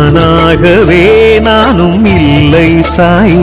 நானாகவே நானும் இல்லை சாய்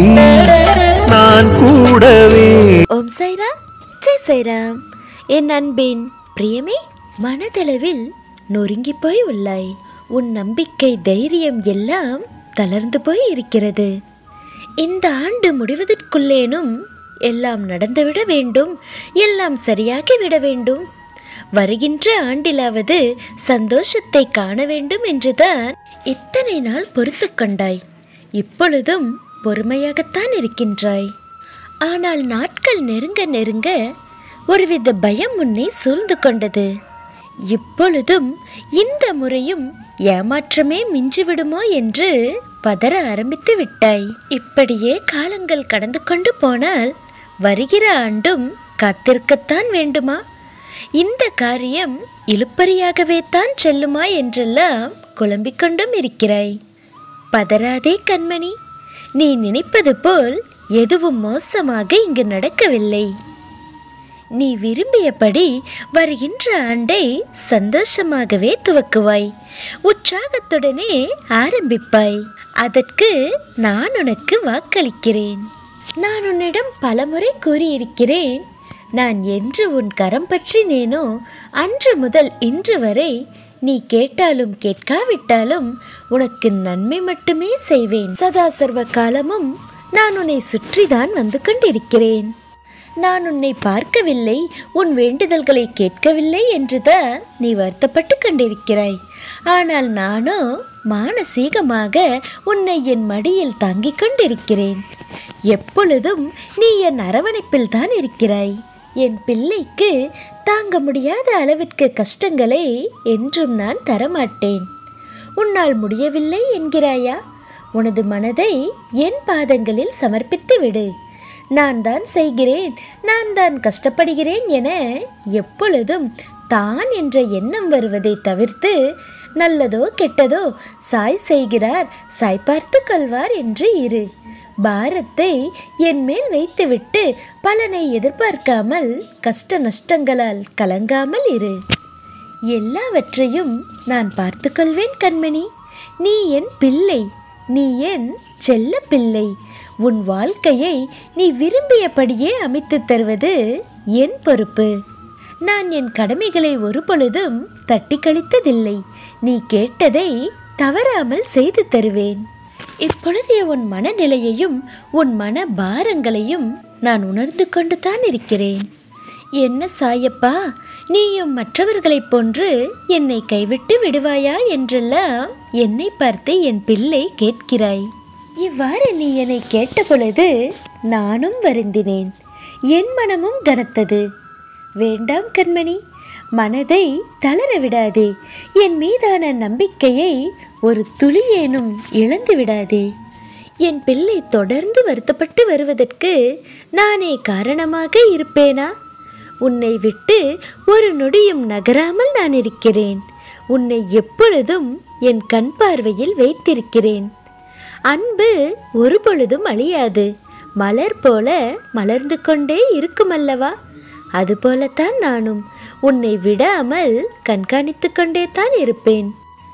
நான் கூடவே ஓம் சாய்ராம் ஜெய் சாய்ராம் என் அன்பின் பிரியமே மனதளவில் நொறுங்கி போய் உள்ளாய் உன் நம்பிக்கை தைரியம் எல்லாம் தளர்ந்து போய் இருக்கிறது இந்த ஆண்டு முடிவதற்குள்ளேனும் எல்லாம் நடந்துவிட வேண்டும் எல்லாம் சரியாகி விட வேண்டும் வருகின்ற ஆண்டிலாவது சந்தோஷத்தை காண வேண்டும் என்றுதான் இத்தனை நாள் பொறுத்து கொண்டாய் இப்பொழுதும் பொறுமையாகத்தான் இருக்கின்றாய் ஆனால் நாட்கள் நெருங்க நெருங்க ஒருவித பயம் உன்னை சூழ்ந்து கொண்டது இப்பொழுதும் இந்த முறையும் ஏமாற்றமே மிஞ்சிவிடுமோ என்று பதற ஆரம்பித்து விட்டாய் இப்படியே காலங்கள் கடந்து கொண்டு போனால் வருகிற ஆண்டும் காத்திருக்கத்தான் வேண்டுமா இந்த காரியம் இழுப்பறியாகவே தான் செல்லுமா என்றெல்லாம் குழம்பிக் கொண்டும் இருக்கிறாய் பதறாதே கண்மணி நீ நினைப்பது போல் எதுவும் மோசமாக இங்கு நடக்கவில்லை நீ விரும்பியபடி வருகின்ற ஆண்டை சந்தோஷமாகவே துவக்குவாய் உற்சாகத்துடனே ஆரம்பிப்பாய் அதற்கு நான் உனக்கு வாக்களிக்கிறேன் நான் உன்னிடம் பலமுறை கூறியிருக்கிறேன் நான் என்று உன் கரம் பற்றினேனோ அன்று முதல் இன்று வரை நீ கேட்டாலும் கேட்காவிட்டாலும் உனக்கு நன்மை மட்டுமே செய்வேன் சதா சர்வ காலமும் நான் உன்னை சுற்றிதான் வந்து கொண்டிருக்கிறேன் நான் உன்னை பார்க்கவில்லை உன் வேண்டுதல்களை கேட்கவில்லை என்றுதான் நீ வருத்தப்பட்டு கொண்டிருக்கிறாய் ஆனால் நானோ மானசீகமாக உன்னை என் மடியில் தாங்கிக் கொண்டிருக்கிறேன் எப்பொழுதும் நீ என் அரவணைப்பில் தான் இருக்கிறாய் என் பிள்ளைக்கு தாங்க முடியாத அளவிற்கு கஷ்டங்களை என்றும் நான் தரமாட்டேன் உன்னால் முடியவில்லை என்கிறாயா உனது மனதை என் பாதங்களில் சமர்ப்பித்து விடு நான் தான் செய்கிறேன் நான் தான் கஷ்டப்படுகிறேன் என எப்பொழுதும் தான் என்ற எண்ணம் வருவதை தவிர்த்து நல்லதோ கெட்டதோ சாய் செய்கிறார் சாய் பார்த்து கொள்வார் என்று இரு பாரத்தை என் மேல் வைத்துவிட்டு பலனை எதிர்பார்க்காமல் கஷ்ட நஷ்டங்களால் கலங்காமல் இரு எல்லாவற்றையும் நான் பார்த்துக்கொள்வேன் கண்மணி நீ என் பிள்ளை நீ என் செல்ல பிள்ளை உன் வாழ்க்கையை நீ விரும்பியபடியே அமைத்துத் தருவது என் பொறுப்பு நான் என் கடமைகளை ஒரு பொழுதும் தட்டி கழித்ததில்லை நீ கேட்டதை தவறாமல் செய்து தருவேன் இப்பொழுதைய உன் மனநிலையையும் உன் மன பாரங்களையும் நான் உணர்ந்து கொண்டு தான் இருக்கிறேன் என்ன சாயப்பா நீயும் மற்றவர்களைப் போன்று என்னை கைவிட்டு விடுவாயா என்றெல்லாம் என்னை பார்த்து என் பிள்ளை கேட்கிறாய் இவ்வாறு நீ என்னை கேட்ட பொழுது நானும் வருந்தினேன் என் மனமும் கனத்தது வேண்டாம் கண்மணி மனதை தளர விடாதே என் மீதான நம்பிக்கையை ஒரு துளியேனும் இழந்து விடாதே என் பிள்ளை தொடர்ந்து வருத்தப்பட்டு வருவதற்கு நானே காரணமாக இருப்பேனா உன்னை விட்டு ஒரு நொடியும் நகராமல் நான் இருக்கிறேன் உன்னை எப்பொழுதும் என் கண் பார்வையில் வைத்திருக்கிறேன் அன்பு ஒரு பொழுதும் அழியாது மலர் போல மலர்ந்து கொண்டே இருக்குமல்லவா அதுபோலத்தான் நானும் உன்னை விடாமல் கண்காணித்து கொண்டே தான் இருப்பேன்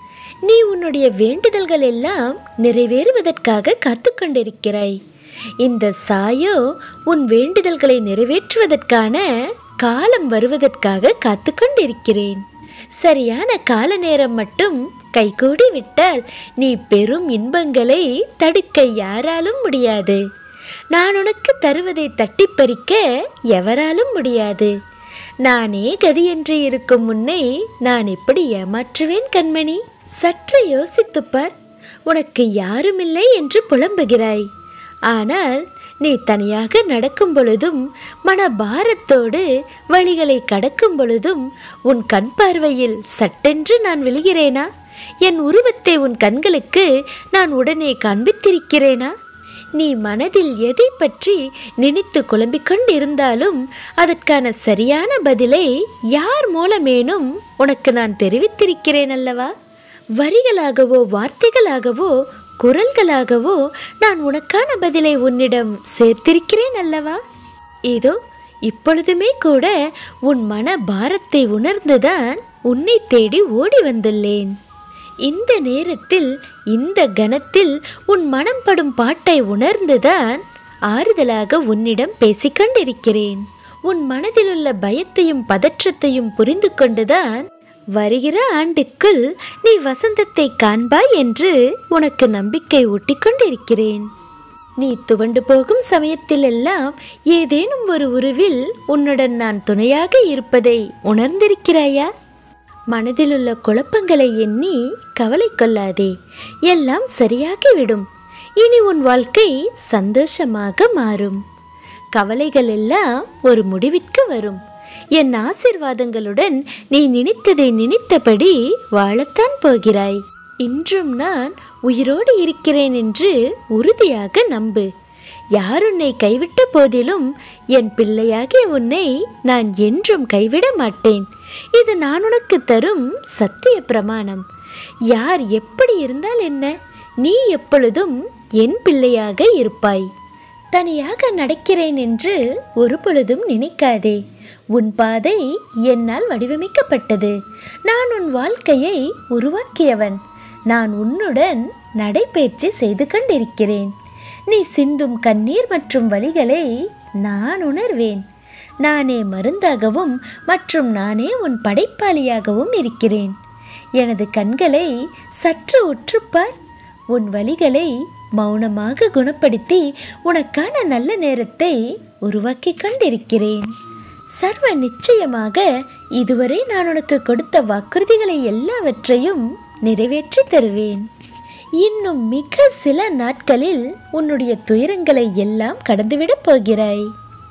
நீ உன்னுடைய வேண்டுதல்கள் எல்லாம் நிறைவேறுவதற்காக காத்து கொண்டிருக்கிறாய் இந்த சாயோ உன் வேண்டுதல்களை நிறைவேற்றுவதற்கான காலம் வருவதற்காக காத்து கொண்டிருக்கிறேன் சரியான கால நேரம் மட்டும் கைகூடி விட்டால் நீ பெரும் இன்பங்களை தடுக்க யாராலும் முடியாது நான் உனக்கு தருவதை தட்டிப் பறிக்க எவராலும் முடியாது நானே கதியென்று இருக்கும் உன்னை நான் எப்படி ஏமாற்றுவேன் கண்மணி சற்று யோசித்துப் பார் உனக்கு யாருமில்லை என்று புலம்புகிறாய் ஆனால் நீ தனியாக நடக்கும் பொழுதும் மன பாரத்தோடு வழிகளை கடக்கும் பொழுதும் உன் கண் பார்வையில் சட்டென்று நான் விழுகிறேனா என் உருவத்தை உன் கண்களுக்கு நான் உடனே காண்பித்திருக்கிறேனா நீ மனதில் எதை பற்றி நினைத்து குழம்பிக் கொண்டிருந்தாலும் அதற்கான சரியான பதிலை யார் மூலமேனும் உனக்கு நான் தெரிவித்திருக்கிறேன் அல்லவா வரிகளாகவோ வார்த்தைகளாகவோ குரல்களாகவோ நான் உனக்கான பதிலை உன்னிடம் சேர்த்திருக்கிறேன் அல்லவா ஏதோ இப்பொழுதுமே கூட உன் மன பாரத்தை உணர்ந்துதான் உன்னை தேடி ஓடி வந்துள்ளேன் இந்த நேரத்தில் இந்த கணத்தில் உன் மனம் படும் பாட்டை உணர்ந்துதான் ஆறுதலாக உன்னிடம் பேசிக்கொண்டிருக்கிறேன் உன் மனதிலுள்ள பயத்தையும் பதற்றத்தையும் புரிந்து கொண்டுதான் வருகிற ஆண்டுக்குள் நீ வசந்தத்தை காண்பாய் என்று உனக்கு நம்பிக்கை ஊட்டிக் கொண்டிருக்கிறேன் நீ துவண்டு போகும் சமயத்தில் எல்லாம் ஏதேனும் ஒரு உருவில் உன்னுடன் நான் துணையாக இருப்பதை உணர்ந்திருக்கிறாயா மனதிலுள்ள குழப்பங்களை எண்ணி கவலை கொள்ளாதே எல்லாம் சரியாகிவிடும் இனி உன் வாழ்க்கை சந்தோஷமாக மாறும் கவலைகள் எல்லாம் ஒரு முடிவிற்கு வரும் என் ஆசிர்வாதங்களுடன் நீ நினைத்ததை நினைத்தபடி வாழத்தான் போகிறாய் இன்றும் நான் உயிரோடு இருக்கிறேன் என்று உறுதியாக நம்பு யார் உன்னை கைவிட்ட போதிலும் என் பிள்ளையாகிய உன்னை நான் என்றும் கைவிட மாட்டேன் இது நான் உனக்கு தரும் சத்திய பிரமாணம் யார் எப்படி இருந்தால் என்ன நீ எப்பொழுதும் என் பிள்ளையாக இருப்பாய் தனியாக நடக்கிறேன் என்று ஒரு பொழுதும் நினைக்காதே உன் பாதை என்னால் வடிவமைக்கப்பட்டது நான் உன் வாழ்க்கையை உருவாக்கியவன் நான் உன்னுடன் நடைபயிற்சி செய்து கொண்டிருக்கிறேன் நீ சிந்தும் கண்ணீர் மற்றும் வலிகளை நான் உணர்வேன் நானே மருந்தாகவும் மற்றும் நானே உன் படைப்பாளியாகவும் இருக்கிறேன் எனது கண்களை சற்று உற்றுப்பார் உன் வலிகளை மௌனமாக குணப்படுத்தி உனக்கான நல்ல நேரத்தை உருவாக்கி கொண்டிருக்கிறேன் சர்வ நிச்சயமாக இதுவரை நான் உனக்கு கொடுத்த வாக்குறுதிகளை எல்லாவற்றையும் நிறைவேற்றி தருவேன் இன்னும் மிக சில நாட்களில் உன்னுடைய துயரங்களை எல்லாம் கடந்துவிடப் போகிறாய்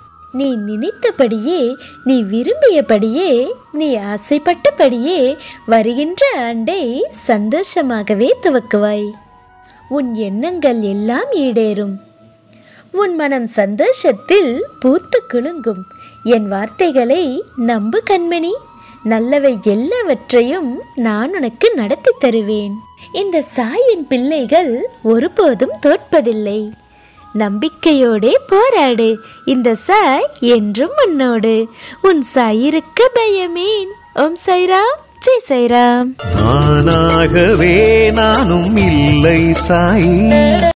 நீ நினைத்தபடியே நீ விரும்பியபடியே நீ ஆசைப்பட்டபடியே வருகின்ற ஆண்டை சந்தோஷமாகவே துவக்குவாய் உன் எண்ணங்கள் எல்லாம் ஈடேறும் உன் மனம் சந்தோஷத்தில் பூத்து குலுங்கும் என் வார்த்தைகளை நம்பு கண்மணி நல்லவை எல்லாவற்றையும் நான் உனக்கு நடத்தி தருவேன் இந்த சாயின் பிள்ளைகள் ஒருபோதும் தோற்பதில்லை நம்பிக்கையோடே போராடு இந்த சாய் என்றும் உன்னோடு உன் சாய் இருக்க பயமேன் ஓம் சைராம் ஜெய் சைராம் நானாகவே நானும் இல்லை சாய்